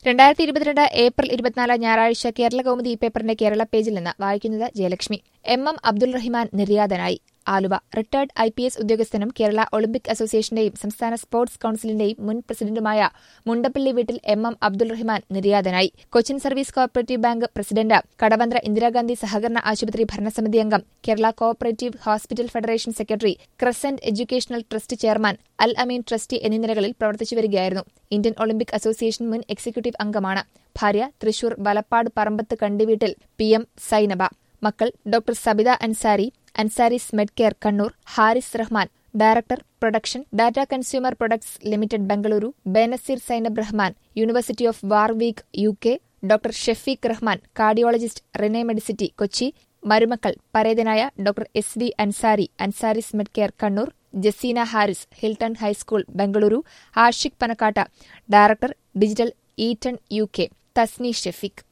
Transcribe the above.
രണ്ടായിരത്തി ഇരുപത്തിരണ്ട് ഏപ്രിൽ ഇരുപത്തിനാല് ഞായറാഴ്ച കേരള കൗമുദി ഈ പേപ്പറിന്റെ കേരള പേജിൽ നിന്ന് വായിക്കുന്നത് ജയലക്ഷ്മി എം എം അബ്ദുൾ റഹിമാൻ നിര്യാതനായി Aluva retired I P S ഉദ്യോഗസ്ഥനും കേരള ഒളിമ്പിക് അസോസിയേഷന്റെയും സംസ്ഥാന സ്പോർട്സ് കൌൺസിലിന്റെയും മുൻ പ്രസിഡന്റുമായ മുണ്ടപ്പള്ളി വീട്ടിൽ എം എം അബ്ദുൾ റഹിമാൻ നിര്യാതനായി Cochin service cooperative bank president Kadavanthra Indira Gandhi സഹകരണ ആശുപത്രി ഭരണസമിതി അംഗം Kerala cooperative hospital federation secretary crescent educational trust chairman Al Ameen trustee എന്നീ നിലകളിൽ പ്രവർത്തിച്ചുവരികയായിരുന്നു ഇന്ത്യൻ ഒളിമ്പിക് അസോസിയേഷൻ മുൻ എക്സിക്യൂട്ടീവ് അംഗമാണ് ഭാര്യ തൃശൂർ വലപ്പാട് പറമ്പത്ത് കണ്ടിവീട്ടിൽ പി എം സൈനബ മക്കൾ doctor Sabitha Ansari Ansaris Medcare Kannur Haris Rahman director production data consumer products limited Bengaluru Benazir Zainab Rahman university of Warwick U K doctor Shefeeq Rahman cardiologist Renai Medicity Kochi മരുമക്കൾ പരേതനായ doctor S V Ansari Ansaris Medcare Kannur Jaseena Haris Hilton high school Bengaluru Ashiq Panakkatta director digital Eaton U K Tasni Shefeeq